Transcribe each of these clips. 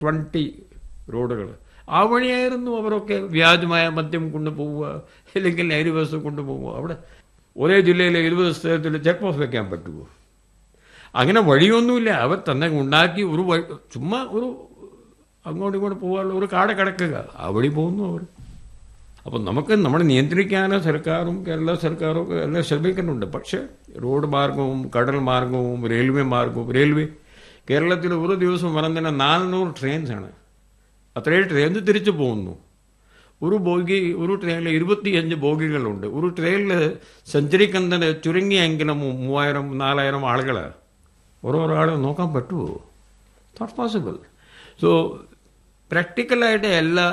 twenty റോഡുകൾ ആ വഴിയായിരുന്നു അവരൊക്കെ വ്യാജമായ മദ്യം കൊണ്ടുപോവുക അല്ലെങ്കിൽ ലഹരി വസ്തു കൊണ്ടുപോവുക അവിടെ ഒരേ ജില്ലയിലെ ഇരുപത് സ്ഥലത്തിൽ ചെക്ക് പോസ്റ്റ് വെക്കാൻ പറ്റുമോ അങ്ങനെ വഴിയൊന്നുമില്ല അവർ തന്നെ ഉണ്ടാക്കി ഒരു വഴി ചുമ്മാ ഒരു അങ്ങോട്ടും ഇങ്ങോട്ടും പോകാനുള്ള ഒരു കാട് കിടക്കുക ആ വഴി പോകുന്നു അവർ അപ്പം നമുക്ക് നമ്മളെ നിയന്ത്രിക്കാൻ സർക്കാരും കേരള സർക്കാരും ഒക്കെ എല്ലാം ശ്രമിക്കുന്നുണ്ട് പക്ഷേ റോഡ് മാർഗവും കടൽ മാർഗവും റെയിൽവേ മാർഗവും റെയിൽവേ കേരളത്തിൽ ഒരു ദിവസം വരുന്നതിന് നാനൂറ് ട്രെയിൻസ് ആണ് അത്രയും ട്രെയിൻ തിരിച്ചു പോകുന്നു ഒരു ബോഗി ഒരു ട്രെയിനിൽ ഇരുപത്തിയഞ്ച് ബോഗികളുണ്ട് ഒരു ട്രെയിനിൽ സഞ്ചരിക്കുന്നത് ചുരുങ്ങിയെങ്കിലും മൂവായിരം നാലായിരം ആളുകൾ ഓരോരോ ആളെ നോക്കാൻ പറ്റുമോ നോട്ട് പോസിബിൾ സോ പ്രാക്ടിക്കലായിട്ട് എല്ലാ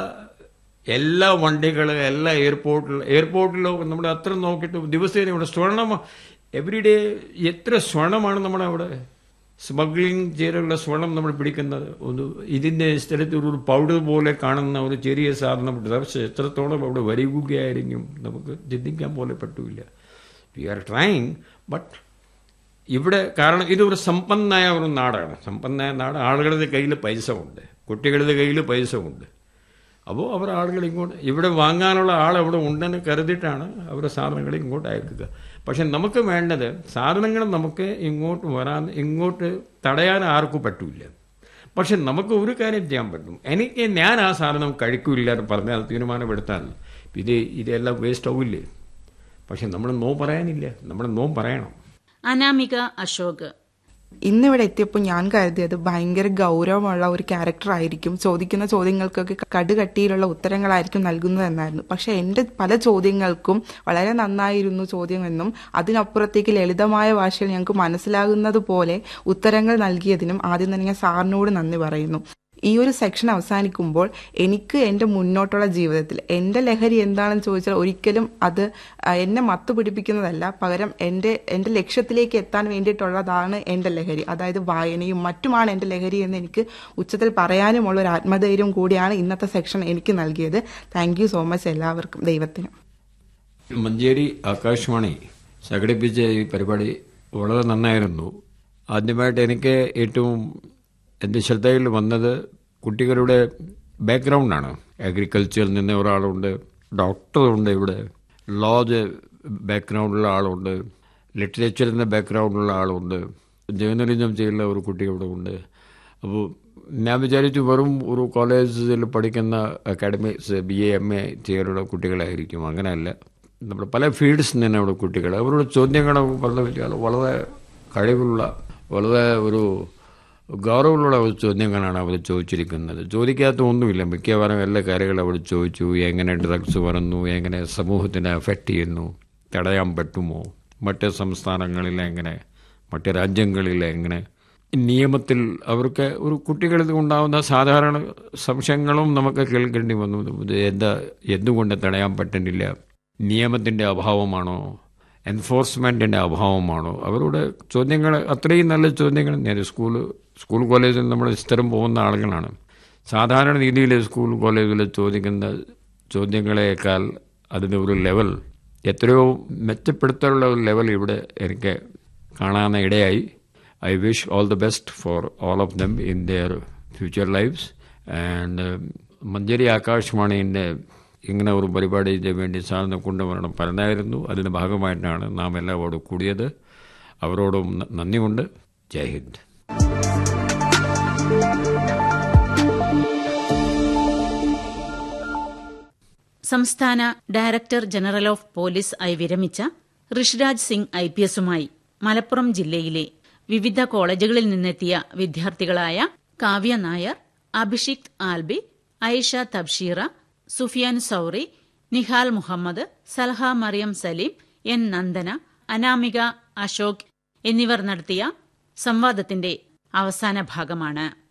എല്ലാ വണ്ടികൾ എല്ലാ എയർപോർട്ടിൽ എയർപോർട്ടിലോ നമ്മൾ അത്ര നോക്കിയിട്ട് ദിവസേന ഇവിടെ സ്വർണം എവറി ഡേ എത്ര സ്വർണമാണ് നമ്മുടെ അവിടെ സ്മഗ്ലിംഗ് ചെയ്തുള്ള സ്വർണം നമ്മൾ പിടിക്കുന്നത് ഒന്ന് ഇതിൻ്റെ സ്ഥലത്ത് ഒരു പൗഡർ പോലെ കാണുന്ന ഒരു ചെറിയ സാധനം പക്ഷേ എത്രത്തോളം അവിടെ വരികയായിരിക്കും നമുക്ക് ചിന്തിക്കാൻ പോലെ പറ്റൂല വി ആർ ട്രൈങ് ബട്ട് ഇവിടെ കാരണം ഇതൊരു സമ്പന്നായ ഒരു നാടാണ് സമ്പന്നായ നാട് ആളുകളുടെ കയ്യിൽ പൈസ ഉണ്ട് കുട്ടികളുടെ കയ്യിൽ പൈസ ഉണ്ട് അപ്പോൾ അവർ ആളുകൾ ഇങ്ങോട്ട് ഇവിടെ വാങ്ങാനുള്ള ആൾ അവിടെ ഉണ്ടെന്ന് കരുതിയിട്ടാണ് അവരുടെ സാധനങ്ങൾ ഇങ്ങോട്ട് അയക്കുക പക്ഷെ നമുക്ക് വേണ്ടത് സാധനങ്ങൾ നമുക്ക് ഇങ്ങോട്ട് വരാൻ ഇങ്ങോട്ട് തടയാൻ ആർക്കും പറ്റൂല പക്ഷെ നമുക്ക് ഒരു കാര്യം ചെയ്യാൻ പറ്റും എനിക്ക് ഞാൻ ആ സാധനം കഴിക്കില്ല എന്ന് പറഞ്ഞാൽ തീരുമാനമെടുത്താൽ ഇത് ഇതെല്ലാം വേസ്റ്റ് ആവില്ലേ പക്ഷെ നമ്മൾ നോ പറയാനില്ല നമ്മൾ നോ പറയണം അനാമിക അശോക് ഇന്നിവിടെ എത്തിയപ്പോൾ ഞാൻ കരുതിയത് ഭയങ്കര ഗൗരവമുള്ള ഒരു ക്യാരക്ടർ ആയിരിക്കും ചോദിക്കുന്ന ചോദ്യങ്ങൾക്കൊക്കെ കടുകട്ടിയിലുള്ള ഉത്തരങ്ങളായിരിക്കും നൽകുന്നതെന്നായിരുന്നു പക്ഷെ എൻ്റെ പല ചോദ്യങ്ങൾക്കും വളരെ നന്നായിരുന്നു ചോദ്യമെന്നും അതിനപ്പുറത്തേക്ക് ലളിതമായ ഭാഷയിൽ ഞങ്ങൾക്ക് മനസ്സിലാകുന്നത് പോലെ ഉത്തരങ്ങൾ നൽകിയതിനും ആദ്യം തന്നെ ഞാൻ സാറിനോട് നന്ദി പറയുന്നു ഈ ഒരു സെക്ഷൻ അവസാനിക്കുമ്പോൾ എനിക്ക് എൻ്റെ മുന്നോട്ടുള്ള ജീവിതത്തിൽ എൻ്റെ ലഹരി എന്താണെന്ന് ചോദിച്ചാൽ ഒരിക്കലും അത് എന്നെ മത്തു പിടിപ്പിക്കുന്നതല്ല പകരം എൻ്റെ എൻ്റെ ലക്ഷ്യത്തിലേക്ക് എത്താൻ വേണ്ടിയിട്ടുള്ളതാണ് എൻ്റെ ലഹരി അതായത് വായനയും മറ്റുമാണ് എൻ്റെ ലഹരി എന്ന് എനിക്ക് ഉച്ചത്തിൽ പറയാനുമുള്ള ഒരു ആത്മധൈര്യം കൂടിയാണ് ഇന്നത്തെ സെക്ഷൻ എനിക്ക് നൽകിയത് താങ്ക് യു സോ മച്ച് എല്ലാവർക്കും ദൈവത്തിനും മഞ്ചേരി ആകാശവാണി സംഘടിപ്പിച്ച ഈ പരിപാടി വളരെ നന്നായിരുന്നു ആദ്യമായിട്ട് എനിക്ക് ഏറ്റവും എൻ്റെ ശ്രദ്ധയിൽ വന്നത് കുട്ടികളുടെ ബാക്ക്ഗ്രൗണ്ടാണ് അഗ്രികൾച്ചറിൽ നിന്ന് ഒരാളുണ്ട് ഡോക്ടറുണ്ട് ഇവിടെ ലോജ് ബാക്ക്ഗ്രൗണ്ടുള്ള ആളുണ്ട് ലിറ്ററേച്ചറിൻ്റെ ബാക്ക്ഗ്രൗണ്ടുള്ള ആളുണ്ട് ജേർണലിസം ചെയ്യുന്ന ഒരു കുട്ടി ഇവിടെ ഉണ്ട് അപ്പോൾ ഞാൻ വിചാരിച്ചു വെറും ഒരു കോളേജിൽ പഠിക്കുന്ന academics B A M A ചെയ്യാനുള്ള കുട്ടികളായിരിക്കും അങ്ങനെയല്ല നമ്മുടെ പല ഫീൽഡ്സിൽ നിന്ന് അവിടെ കുട്ടികൾ അവരുടെ ചോദ്യങ്ങൾ പറഞ്ഞു വെച്ചാൽ വളരെ കഴിവുള്ള വളരെ ഒരു ഗൗരവമുള്ള ഒരു ചോദ്യങ്ങളാണ് അവർ ചോദിച്ചിരിക്കുന്നത് ചോദിക്കാത്ത ഒന്നുമില്ല മിക്കവാറും എല്ലാ കാര്യങ്ങളും അവർ ചോദിച്ചു എങ്ങനെ ഡ്രഗ്സ് വരുന്നു എങ്ങനെ സമൂഹത്തിനെ അഫക്റ്റ് ചെയ്യുന്നു തടയാൻ പറ്റുമോ മറ്റ് സംസ്ഥാനങ്ങളിൽ എങ്ങനെ മറ്റ് രാജ്യങ്ങളിൽ എങ്ങനെ നിയമത്തിൽ അവർക്ക് ഒരു കുട്ടികളിൽ ഉണ്ടാകുന്ന സാധാരണ സംശയങ്ങളും നമുക്ക് കേൾക്കേണ്ടി വന്നു ഇത് എന്താ എന്തുകൊണ്ട് തടയാൻ പറ്റുന്നില്ല നിയമത്തിൻ്റെ അഭാവമാണോ എൻഫോഴ്സ്മെൻറ്റിൻ്റെ അഭാവമാണോ അവരുടെ ചോദ്യങ്ങൾ അത്രയും നല്ല ചോദ്യങ്ങൾ ഞാൻ സ്കൂൾ സ്കൂൾ കോളേജിൽ നമ്മൾ സ്ഥിരം പോകുന്ന ആളുകളാണ് സാധാരണ രീതിയിൽ സ്കൂൾ കോളേജിൽ ചോദിക്കുന്ന ചോദ്യങ്ങളെക്കാൾ അതിൻ്റെ ഒരു ലെവൽ എത്രയോ മെച്ചപ്പെടുത്താനുള്ള ഒരു ലെവൽ ഇവിടെ എനിക്ക് കാണാൻ ഇടയായി I wish all the best for all of them in their future lifes and Manjeri ആകാശവാണിൻ്റെ ഇങ്ങനെ ഒരു പരിപാടി വേണ്ടി സാറിനെ കൊണ്ടുവരണം പറഞ്ഞായിരുന്നു അതിൻ്റെ ഭാഗമായിട്ടാണ് നാം എല്ലാവരോടും കൂടിയത് അവരോടും നന്ദിയുണ്ട് ജയ് ഹിന്ദ് സംസ്ഥാന ഡയറക്ടർ ജനറൽ ഓഫ് പോലീസ് ആയി വിരമിച്ച ഋഷിരാജ് സിംഗ് ഐ പി എസുമായി മലപ്പുറം ജില്ലയിലെ വിവിധ കോളേജുകളിൽ നിന്നെത്തിയ വിദ്യാർത്ഥികളായ കാവ്യ നായർ അഭിഷിക് ആൽബി ഐഷ തബ്ഷീറ സുഫിയാൻ സൌറി നിഹാൽ മുഹമ്മദ് സൽഹ മറിയം സലീം എൻ നന്ദന അനാമിക അശോക് എന്നിവർ നടത്തിയ സംവാദത്തിന്റെ അവസാന ഭാഗമാണ്